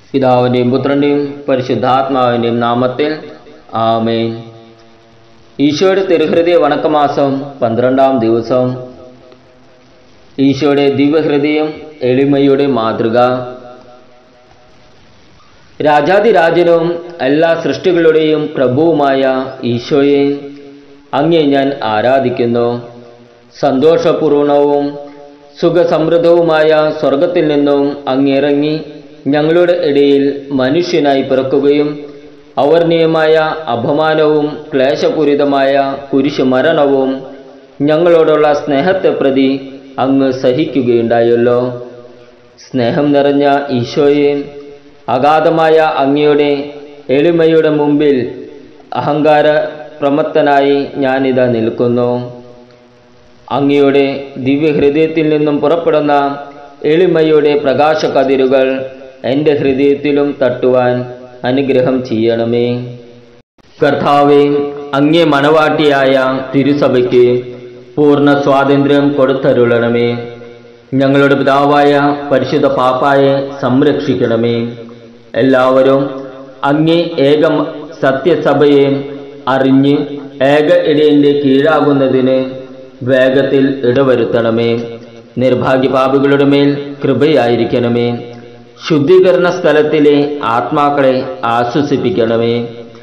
പിതാവിൻ്റെയും പുത്രൻ്റെയും പരിശുദ്ധാത്മാവിൻ്റെയും നാമത്തിൽ ആമേൻ ഈശോയുടെ തിരുഹൃദയ വണക്കമാസം പന്ത്രണ്ടാം ദിവസം ഈശോയുടെ ദിവ്യഹൃദയം എളിമയുടെ മാതൃക രാജാതിരാജനും എല്ലാ സൃഷ്ടികളുടെയും പ്രഭുവുമായ ഈശോയെ അങ്ങേ ഞാൻ ആരാധിക്കുന്നു സന്തോഷപൂർണവും സുഖസമൃദ്ധവുമായ സ്വർഗത്തിൽ നിന്നും അങ്ങിറങ്ങി ഞങ്ങളുടെ ഇടയിൽ മനുഷ്യനായി പിറക്കുകയും അവർണീയമായ അപമാനവും ക്ലേശപൂരിതമായ കുരിശുമരണവും ഞങ്ങളോടുള്ള സ്നേഹത്തെ പ്രതി അങ്ങ് സഹിക്കുകയുണ്ടായല്ലോ സ്നേഹം നിറഞ്ഞ ഈശോയെ അഗാധമായ അങ്ങയുടെ എളിമയുടെ മുമ്പിൽ അഹങ്കാര പ്രമത്തനായി ഞാനിതാ നിൽക്കുന്നു അങ്ങയുടെ ദിവ്യഹൃദയത്തിൽ നിന്നും പുറപ്പെടുന്ന എളിമയുടെ പ്രകാശകതിരുകൾ എൻ്റെ ഹൃദയത്തിലും തട്ടുവാൻ അനുഗ്രഹം ചെയ്യണമേ കർത്താവെ അങ്ങേ മണവാട്ടിയായ തിരുസഭയ്ക്ക് പൂർണ്ണ സ്വാതന്ത്ര്യം കൊടുത്തരുളണമേ ഞങ്ങളുടെ പിതാവായ പരിശുദ്ധ പാപ്പായെ സംരക്ഷിക്കണമേ എല്ലാവരും അങ്ങേ ഏക സത്യസഭയെ അറിഞ്ഞ് ഏക ഇടയൻ്റെ കീഴാകുന്നതിന് വേഗത്തിൽ ഇടവരുത്തണമേ നിർഭാഗ്യപാപികളുടെ മേൽ കൃപയായിരിക്കണമേ ശുദ്ധീകരണ സ്ഥലത്തിലെ ആത്മാക്കളെ ആശ്വസിപ്പിക്കണമേ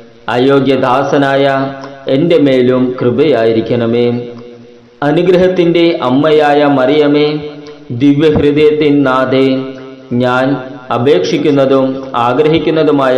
അയോഗ്യദാസനായ എൻ്റെ മേലും കൃപയായിരിക്കണമേ അനുഗ്രഹത്തിൻ്റെ അമ്മയായ മറിയമേ ദിവ്യഹൃദയത്തിൻ നാഥേ ഞാൻ അപേക്ഷിക്കുന്നതും ആഗ്രഹിക്കുന്നതുമായ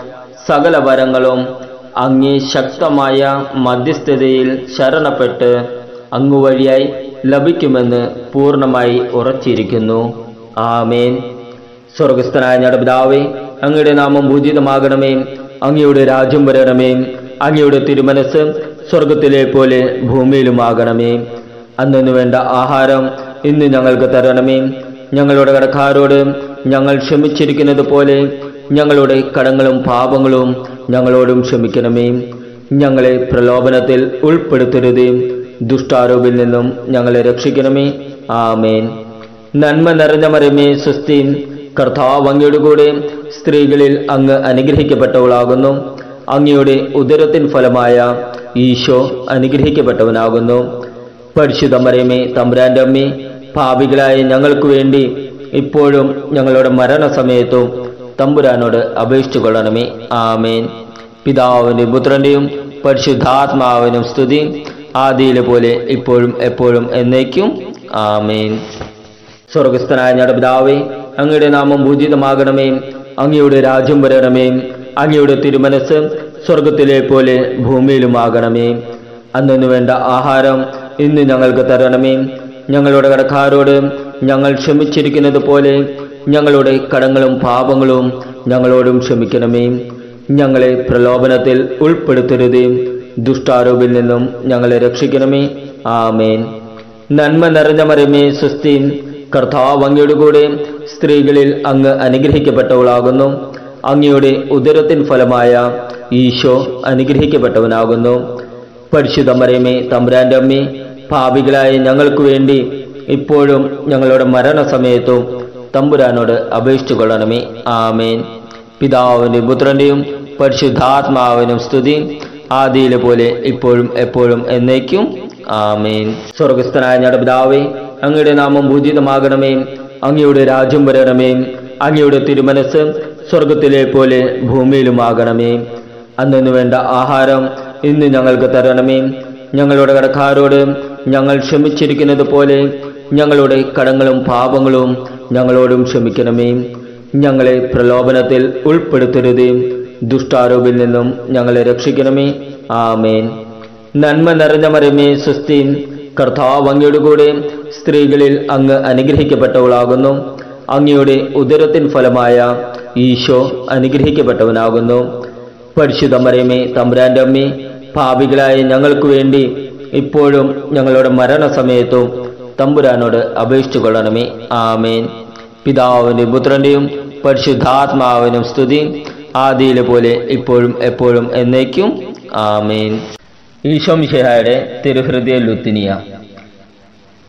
സകല വരങ്ങളും അങ്ങേ ശക്തമായ മധ്യസ്ഥതയിൽ ശരണപ്പെട്ട് അങ്ങു വഴിയായി ലഭിക്കുമെന്ന് പൂർണ്ണമായി ഉറച്ചിരിക്കുന്നു ആമേൻ സ്വർഗസ്ഥനായ ഞങ്ങളുടെ പിതാവേ അങ്ങയുടെ നാമം പൂജിതമാകണമേ അങ്ങയുടെ രാജ്യം വരണമേ അങ്ങയുടെ തിരുമനസ് സ്വർഗത്തിലെ പോലെ ഭൂമിയിലുമാകണമേ അന്നു വേണ്ട ആഹാരം ഇന്ന് ഞങ്ങൾക്ക് തരണമേ ഞങ്ങളുടെ കടക്കാരോട് ഞങ്ങൾ ക്ഷമിച്ചിരിക്കുന്നത് പോലെ ഞങ്ങളുടെ കടങ്ങളും പാപങ്ങളും ഞങ്ങളോടും ക്ഷമിക്കണമേ ഞങ്ങളെ പ്രലോഭനത്തിൽ ഉൾപ്പെടുത്തരുതേ ദുഷ്ടാരോപിൽ നിന്നും ഞങ്ങളെ രക്ഷിക്കണമേ ആമേൻ നന്മ നിറഞ്ഞ മരമേ സുസ്ഥി കർത്താവ് അങ്ങയുടെ കൂടെ സ്ത്രീകളിൽ അങ്ങ് അനുഗ്രഹിക്കപ്പെട്ടവളാകുന്നു അങ്ങയുടെ ഉദരത്തിൻ ഫലമായ ഈശോ അനുഗ്രഹിക്കപ്പെട്ടവനാകുന്നു പരിശുദ്ധ മരമേ തമ്പുരാൻ്റെ അമ്മേ പാപികളായ ഞങ്ങൾക്ക് വേണ്ടി ഇപ്പോഴും ഞങ്ങളുടെ മരണസമയത്തും തമ്പുരാനോട് അപേക്ഷിച്ചു കൊള്ളണമേ ആമേൻ പിതാവിൻ്റെ പുത്രൻ്റെയും പരിശുദ്ധാത്മാവിനും സ്തുതി ആദിയിലെ പോലെ ഇപ്പോഴും എപ്പോഴും എന്നേക്കും ആമേൻ സ്വർഗസ്ഥനായ ഞങ്ങളുടെ പിതാവേ അങ്ങയുടെ നാമം പൂജിതമാകണമേ അങ്ങയുടെ രാജ്യം വരണമേ അങ്ങയുടെ തിരുമനസ് സ്വർഗത്തിലെ പോലെ ഭൂമിയിലുമാകണമേ അന്നു വേണ്ട ആഹാരം ഇന്ന് ഞങ്ങൾക്ക് തരണമേ ഞങ്ങളുടെ കടക്കാരോട് ഞങ്ങൾ ക്ഷമിച്ചിരിക്കുന്നത് പോലെ ഞങ്ങളുടെ കടങ്ങളും പാപങ്ങളും ഞങ്ങളോടും ക്ഷമിക്കണമേ ഞങ്ങളെ പ്രലോഭനത്തിൽ ഉൾപ്പെടുത്തരുതേ ദുഷ്ടാരോപിൽ നിന്നും ഞങ്ങളെ രക്ഷിക്കണമേ ആമേൻ നന്മ നിറഞ്ഞ മരമേ സുസ്ഥി കർത്താവ് അങ്ങയുടെ കൂടെ സ്ത്രീകളിൽ അങ്ങ് അനുഗ്രഹിക്കപ്പെട്ടവളാകുന്നു അങ്ങയുടെ ഉദരത്തിൻ ഫലമായ ഈശോ അനുഗ്രഹിക്കപ്പെട്ടവനാകുന്നു പരിശുദ്ധ മരമേ തമ്പുരാൻ്റെ അമ്മേ പാപികളായ ഞങ്ങൾക്ക് വേണ്ടി ഇപ്പോഴും ഞങ്ങളുടെ മരണസമയത്തും തമ്പുരാനോട് അപേക്ഷിച്ചു കൊള്ളണമേ ആമേൻ പിതാവിൻ്റെ പുത്രൻ്റെയും പരിശുദ്ധാത്മാവിനും സ്തുതി ആദിയിലെ പോലെ ഇപ്പോഴും എപ്പോഴും എന്നേക്കും ആമേൻ സ്വർഗസ്ഥനായ ഞങ്ങളുടെ പിതാവേ അങ്ങയുടെ നാമം പൂജിതമാകണമേ അങ്ങയുടെ രാജ്യം വരണമേ അങ്ങയുടെ തിരുമനസ് സ്വർഗത്തിലെ പോലെ ഭൂമിയിലുമാകണമേ അന്നു വേണ്ട ആഹാരം ഇന്ന് ഞങ്ങൾക്ക് തരണമേ ഞങ്ങളുടെ കടക്കാരോട് ഞങ്ങൾ ക്ഷമിച്ചിരിക്കുന്നത് പോലെ ഞങ്ങളുടെ കടങ്ങളും പാപങ്ങളും ഞങ്ങളോടും ക്ഷമിക്കണമേ ഞങ്ങളെ പ്രലോഭനത്തിൽ ഉൾപ്പെടുത്തരുതേ ദുഷ്ടാരോപിൽ നിന്നും ഞങ്ങളെ രക്ഷിക്കണമേ ആമേൻ നന്മ നിറഞ്ഞ മരമേ സുസ്ഥി കർത്താവ് അങ്ങയുടെ കൂടെ സ്ത്രീകളിൽ അങ്ങ് അനുഗ്രഹിക്കപ്പെട്ടവളാകുന്നു അങ്ങയുടെ ഉദരത്തിൻ ഫലമായ ഈശോ അനുഗ്രഹിക്കപ്പെട്ടവനാകുന്നു പരിശുദ്ധ മരമേ തമ്പുരാൻ്റെ അമ്മേ പാപികളായ ഞങ്ങൾക്ക് വേണ്ടി ഇപ്പോഴും ഞങ്ങളുടെ മരണസമയത്തും തമ്പുരാനോട് അപേക്ഷിച്ചു കൊള്ളണമേ ആമേൻ പിതാവിൻ്റെ പുത്രൻ്റെയും പരിശുദ്ധാത്മാവിനും സ്തുതി ആദിയിലെ പോലെ ഇപ്പോഴും എപ്പോഴും എന്നേക്കും ആമേൻ ഈശോ മിശിഹായുടെ തിരുഹൃദയ ലുത്തിനിയ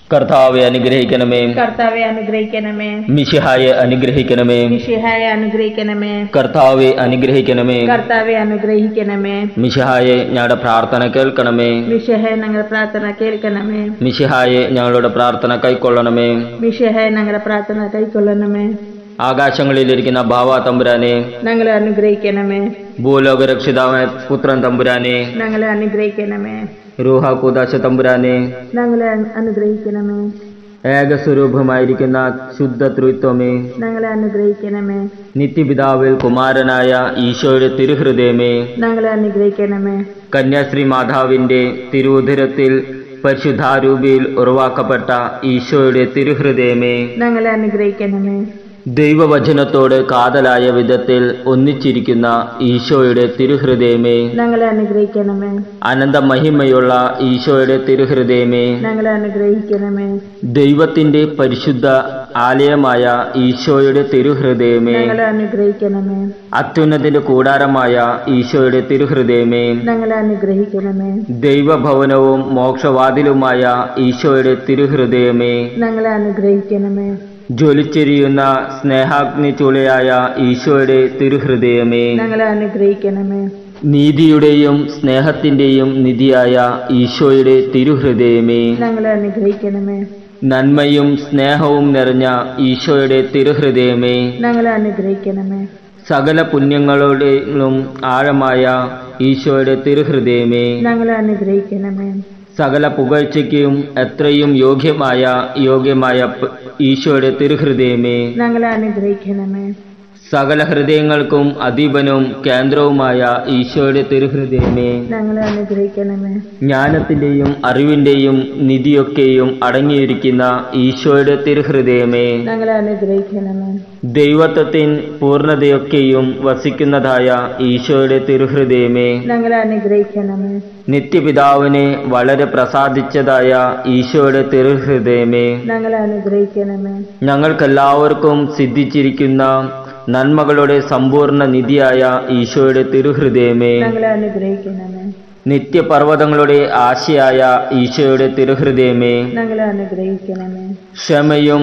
കർത്താവെ അനുഗ്രഹിക്കണമേ കർത്താവെ അനുഗ്രഹിക്കണമേ മിശിഹായെ അനുഗ്രഹിക്കണമേ മിഷിഹായെ അനുഗ്രഹിക്കണമേ കർത്താവെ അനുഗ്രഹിക്കണമേ കർത്താവെ അനുഗ്രഹിക്കണമേ മിശിഹായെ ഞങ്ങളുടെ പ്രാർത്ഥന കേൾക്കണമേ മിഷഹെ ഞങ്ങളുടെ പ്രാർത്ഥന കേൾക്കണമേ മിശിഹായെ ഞങ്ങളുടെ പ്രാർത്ഥന കൈക്കൊള്ളണമേ മിഷഹെ ഞങ്ങളുടെ പ്രാർത്ഥന കൈക്കൊള്ളണമേ ആകാശങ്ങളിലിരിക്കുന്ന ഭാവ തമ്പുരാനെ ഞങ്ങളെ അനുഗ്രഹിക്കണമേ ഭൂലോക രക്ഷിതാവായ പുത്രൻ തമ്പുരാനെ ഞങ്ങളെ അനുഗ്രഹിക്കണമേ രൂഹ കൂദാശ തമ്പുരാനെ ഞങ്ങളെ അനുഗ്രഹിക്കണമേ ഏകസ്വരൂപമായിരിക്കുന്ന ശുദ്ധ ത്രിത്വമേ ഞങ്ങളെ അനുഗ്രഹിക്കണമേ നിത്യപിതാവിൽ കുമാരനായ ഈശോയുടെ തിരുഹൃദയമേ ഞങ്ങളെ അനുഗ്രഹിക്കണമേ കന്യാശ്രീ മാതാവിന്റെ തിരുവുദരത്തിൽ പരിശുദ്ധാരൂപിയിൽ ഉറവാക്കപ്പെട്ട ഈശോയുടെ തിരുഹൃദയമേ ഞങ്ങളെ അനുഗ്രഹിക്കണമേ ദൈവവചനത്തോട് കാതലായ വിധത്തിൽ ഒന്നിച്ചിരിക്കുന്ന ഈശോയുടെ തിരുഹൃദയമേ ഞങ്ങളെ അനുഗ്രഹിക്കണമേ അനന്ത മഹിമയുള്ള ഈശോയുടെ തിരുഹൃദയമേ ഞങ്ങളെ അനുഗ്രഹിക്കണമേ ദൈവത്തിന്റെ പരിശുദ്ധ ആലയമായ ഈശോയുടെ തിരുഹൃദയമേ ഞങ്ങളെ അനുഗ്രഹിക്കണമേ അത്യുന്നതിന്റെ കൂടാരമായ ഈശോയുടെ തിരുഹൃദയമേ ഞങ്ങളെ അനുഗ്രഹിക്കണമേ ദൈവഭവനവും മോക്ഷവാതിലുമായ ഈശോയുടെ തിരുഹൃദയമേ ഞങ്ങളെ അനുഗ്രഹിക്കണമേ ജ്വലിച്ചെരിയുന്ന സ്നേഹാഗ്നി ചുളയായ ഈശോയുടെ തിരുഹൃദയമേ ഞങ്ങളെ അനുഗ്രഹിക്കണമേ നീതിയുടെയും സ്നേഹത്തിന്റെയും നിധിയായ ഈശോയുടെ തിരുഹൃദയമേ ഞങ്ങളെ അനുഗ്രഹിക്കണമേ നന്മയും സ്നേഹവും നിറഞ്ഞ ഈശോയുടെ തിരുഹൃദയമേ ഞങ്ങളെ അനുഗ്രഹിക്കണമേ സകല പുണ്യങ്ങളുടെയും ആഴമായ ഈശോയുടെ തിരുഹൃദയമേ ഞങ്ങളെ അനുഗ്രഹിക്കണമേ സകല പുകഴ്ചയ്ക്കും എത്രയും യോഗ്യമായ യോഗ്യമായ പ- ഈശോയുടെ തിരുഹൃദയമേ ഞങ്ങളെ അനുഗ്രഹിക്കണമേ സകല ഹൃദയങ്ങൾക്കും അധീപനും കേന്ദ്രവുമായ ഈശോയുടെ തിരുഹൃദയമേ ഞങ്ങളെ അനുഗ്രഹിക്കണമേ ജ്ഞാനത്തിന്റെയും അറിവിന്റെയും നിധിയൊക്കെയും അടങ്ങിയിരിക്കുന്ന ഈശോയുടെ തിരുഹൃദയമേ ഞങ്ങളെ അനുഗ്രഹിക്കണമേ ദൈവത്വത്തിൻ പൂർണ്ണതയൊക്കെയും വസിക്കുന്നതായ ഈശോയുടെ തിരുഹൃദയമേ ഞങ്ങളെ അനുഗ്രഹിക്കണമേ നിത്യപിതാവിനെ വളരെ പ്രസാദിച്ചതായ ഈശോയുടെ തിരുഹൃദയമേ ഞങ്ങളെ അനുഗ്രഹിക്കണമേ ഞങ്ങൾക്കെല്ലാവർക്കും സിദ്ധിച്ചിരിക്കുന്ന നന്മകളുടെ സമ്പൂർണ്ണ നിധിയായ ഈശോയുടെ തിരുഹൃദയമേ ഞങ്ങളെ അനുഗ്രഹിക്കണമേ നിത്യപർവ്വതങ്ങളുടെ ആശയായ ഈശോയുടെ തിരുഹൃദയമേ ഞങ്ങളെ അനുഗ്രഹിക്കണമേ ക്ഷമയും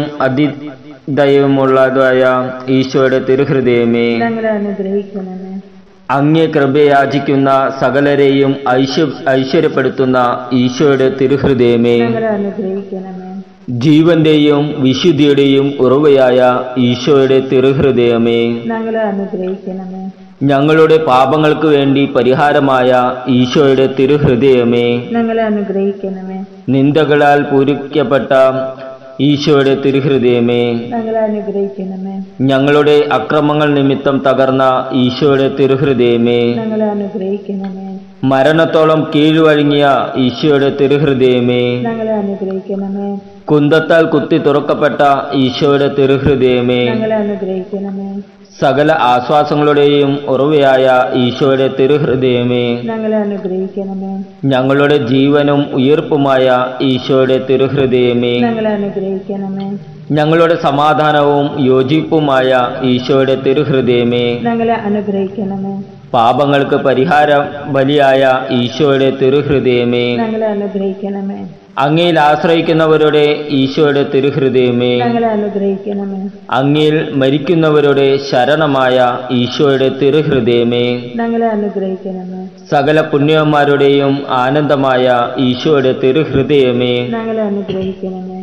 അതിദയവുമുള്ളതായ ഈശോയുടെ തിരുഹൃദയമേ ഞങ്ങളെ അനുഗ്രഹിക്കണമേ അങ്ങേ കൃപയാചിക്കുന്ന സകലരെയും ഐശ്വ ഐശ്വര്യപ്പെടുത്തുന്ന ഈശോയുടെ തിരുഹൃദയമേ ഞങ്ങളെ അനുഗ്രഹിക്കണമേ ജീവന്റെയും വിശുദ്ധിയുടെയും ഉറവയായ ഈശോയുടെ തിരുഹൃദയമേ ഞങ്ങളെ അനുഗ്രഹിക്കണമേ ഞങ്ങളുടെ പാപങ്ങൾക്ക് വേണ്ടി പരിഹാരമായ ഈശോയുടെ തിരുഹൃദയമേ ഞങ്ങളെ അനുഗ്രഹിക്കണമേ നിന്ദകളാൽ പൂരിക്കപ്പെട്ട ഈശോയുടെ തിരുഹൃദയമേ ഞങ്ങളെ അനുഗ്രഹിക്കണമേ ഞങ്ങളുടെ അക്രമങ്ങൾ നിമിത്തം തകർന്ന ഈശോയുടെ തിരുഹൃദയമേ ഞങ്ങളെ അനുഗ്രഹിക്കണമേ മരണത്തോളം കീഴ്വഴങ്ങിയ ഈശോയുടെ തിരുഹൃദയമേ ഞങ്ങളെ അനുഗ്രഹിക്കണമേ കുന്തത്താൽ കുത്തി തുറക്കപ്പെട്ട ഈശോയുടെ തിരുഹൃദയമേ ഞങ്ങളെ അനുഗ്രഹിക്കണമേ സകല ആശ്വാസങ്ങളുടെയും ഉറവയായ ഈശോയുടെ തിരുഹൃദയമേ ഞങ്ങളെ അനുഗ്രഹിക്കണമേ ഞങ്ങളുടെ ജീവനും ഉയർപ്പുമായ ഈശോയുടെ തിരുഹൃദയമേ ഞങ്ങളെ അനുഗ്രഹിക്കണമേ ഞങ്ങളുടെ സമാധാനവും യോജിപ്പുമായ ഈശോയുടെ തിരുഹൃദയമേ ഞങ്ങളെ അനുഗ്രഹിക്കണമേ പാപങ്ങൾക്ക് പരിഹാര ബലിയായ ഈശോയുടെ തിരുഹൃദയമേ ഞങ്ങളെ അനുഗ്രഹിക്കണമേ അങ്ങയിൽ ആശ്രയിക്കുന്നവരുടെ ഈശോയുടെ തിരുഹൃദയമേ ഞങ്ങളെ അനുഗ്രഹിക്കണമേ അങ്ങയിൽ മരിക്കുന്നവരുടെ ശരണമായ ഈശോയുടെ തിരുഹൃദയമേ ഞങ്ങളെ അനുഗ്രഹിക്കണമേ സകല പുണ്യന്മാരുടെയും ആനന്ദമായ ഈശോയുടെ തിരുഹൃദയമേ ഞങ്ങളെ അനുഗ്രഹിക്കണമേ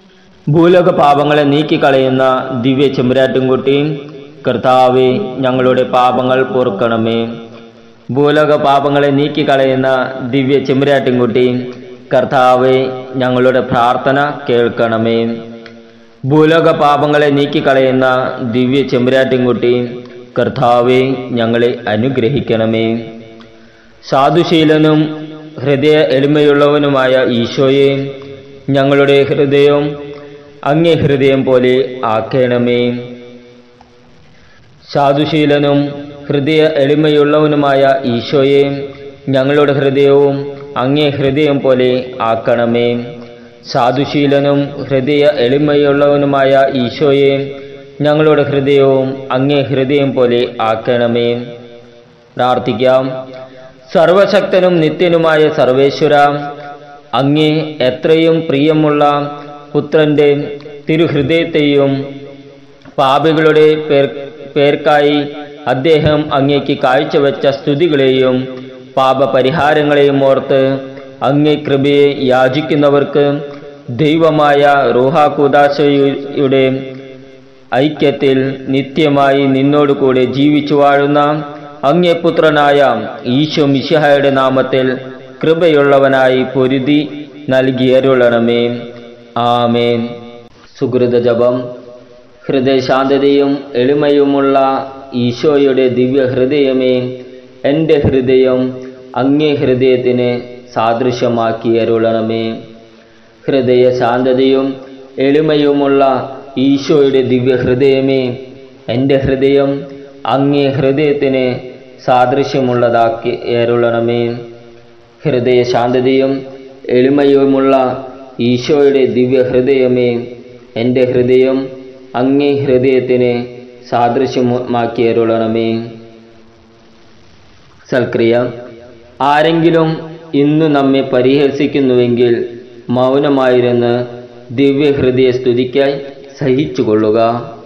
ഭൂലോക പാപങ്ങളെ നീക്കിക്കളയുന്ന ദിവ്യ ചെമ്പുരാട്ടുംകുട്ടി കർത്താവെ ഞങ്ങളുടെ പാപങ്ങൾ പൊറുക്കണമേ ഭൂലോക പാപങ്ങളെ നീക്കിക്കളയുന്ന ദിവ്യ ചെമ്പുരാട്ടുംകുട്ടി കർത്താവെ ഞങ്ങളുടെ പ്രാർത്ഥന കേൾക്കണമേ ഭൂലോക പാപങ്ങളെ നീക്കിക്കളയുന്ന ദിവ്യ ചെമ്പുരാട്ടിൻകുട്ടി കർത്താവെ ഞങ്ങളെ അനുഗ്രഹിക്കണമേ സാധുശീലനും ഹൃദയ എളിമയുള്ളവനുമായ ഈശോയെ ഞങ്ങളുടെ ഹൃദയം അങ്ങേ ഹൃദയം പോലെ ആക്കണമേ സാധുശീലനും ഹൃദയ എളിമയുള്ളവനുമായ ഈശോയെ ഞങ്ങളുടെ ഹൃദയവും അങ്ങേ ഹൃദയം പോലെ ആക്കണമേ സാധുശീലനും ഹൃദയ എളിമയുള്ളവനുമായ ഈശോയെ ഞങ്ങളുടെ ഹൃദയവും അങ്ങേ ഹൃദയം പോലെ ആക്കണമേ പ്രാർത്ഥിക്കാം സർവശക്തനും നിത്യനുമായ സർവേശ്വര അങ്ങേ എത്രയും പ്രിയമുള്ള പുത്രന്റെ തിരുഹൃദയത്തെയും പാപികളുടെ പേർ പേർക്കായി അദ്ദേഹം അങ്ങേക്ക് കാഴ്ചവെച്ച സ്തുതികളെയും പാപപരിഹാരങ്ങളെയും ഓർത്ത് അങ്ങേ കൃപയെ യാചിക്കുന്നവർക്ക് ദൈവമായ റൂഹാകുദാശയുടെ ഐക്യത്തിൽ നിത്യമായി നിന്നോട് കൂടെ ജീവിച്ചു വാഴുന്ന അങ്ങേ പുത്രനായ ഈശോ മിശിഹായുടെ നാമത്തിൽ കൃപയുള്ളവനായി പൊരുതി നൽകിയരുളണമേ ആമേൻ സുഹൃത ജപം ഹൃദയശാന്തതയും എളിമയുമുള്ള ഈശോയുടെ ദിവ്യ ഹൃദയമേ എൻ്റെ ഹൃദയം അങ്ങേ ഹൃദയത്തിന് സാദൃശ്യമാക്കി അരുളണമേ ഹൃദയ ശാന്തതയും എളിമയുമുള്ള ഈശോയുടെ ദിവ്യ ഹൃദയമേ എൻ്റെ ഹൃദയം അങ്ങേ ഹൃദയത്തിന് സാദൃശ്യമുള്ളതാക്കി അരുളണമേ ഹൃദയ ശാന്തതയും എളിമയുമുള്ള ഈശോയുടെ ദിവ്യ ഹൃദയമേ എൻ്റെ ഹൃദയം അങ്ങേ ഹൃദയത്തിന് സാദൃശ്യമാക്കി അരുളണമേ സൽക്രിയ ആരെങ്കിലും ഇന്ന് നമ്മെ പരിഹസിക്കുന്നുവെങ്കിൽ മൗനമായിരുന്ന് ദിവ്യഹൃദയ സ്തുതിക്കായി സഹിച്ചുകൊള്ളുക